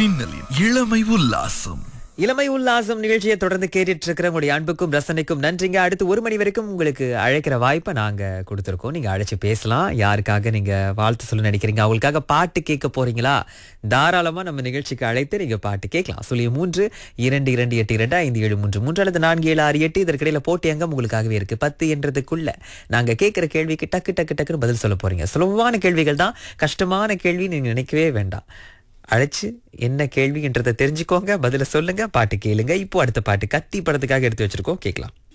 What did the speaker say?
மின்னலின் இளமை உல்லாசம் இளமை உல்லாசம் நிகழ்ச்சியை தொடர்ந்து கேட்டுட்டு இருக்கிற உங்களுடைய அன்புக்கும் ரசனைக்கும் நன்றிங்க அடுத்து ஒரு மணி வரைக்கும் உங்களுக்கு அழைக்கிற வாய்ப்பை நாங்க கொடுத்துருக்கோம் நீங்க அழைச்சு பேசலாம் யாருக்காக நீங்க வாழ்த்து சொல்ல நினைக்கிறீங்க அவங்களுக்காக பாட்டு கேட்க போறீங்களா தாராளமா நம்ம நிகழ்ச்சிக்கு அழைத்து நீங்க பாட்டு கேட்கலாம் சொல்லி மூன்று இரண்டு இரண்டு எட்டு இரண்டு ஐந்து ஏழு மூன்று மூன்று அல்லது நான்கு ஏழு ஆறு எட்டு இதற்கிடையில போட்டி அங்கம் உங்களுக்காகவே இருக்கு பத்து என்றதுக்குள்ள நாங்க கேட்கிற கேள்விக்கு டக்கு டக்கு டக்குன்னு பதில் சொல்ல போறீங்க சுலபமான கேள்விகள் தான் கஷ்டமான கேள்வி நீங்க நினைக்கவே வேண்டாம் அழைச்சு என்ன கேள்வின்றதை தெரிஞ்சுக்கோங்க பதில சொல்லுங்க பாட்டு கேளுங்க இப்போ அடுத்த பாட்டு கத்தி படத்துக்காக எடுத்து வச்சிருக்கோம் கேட்கலாம்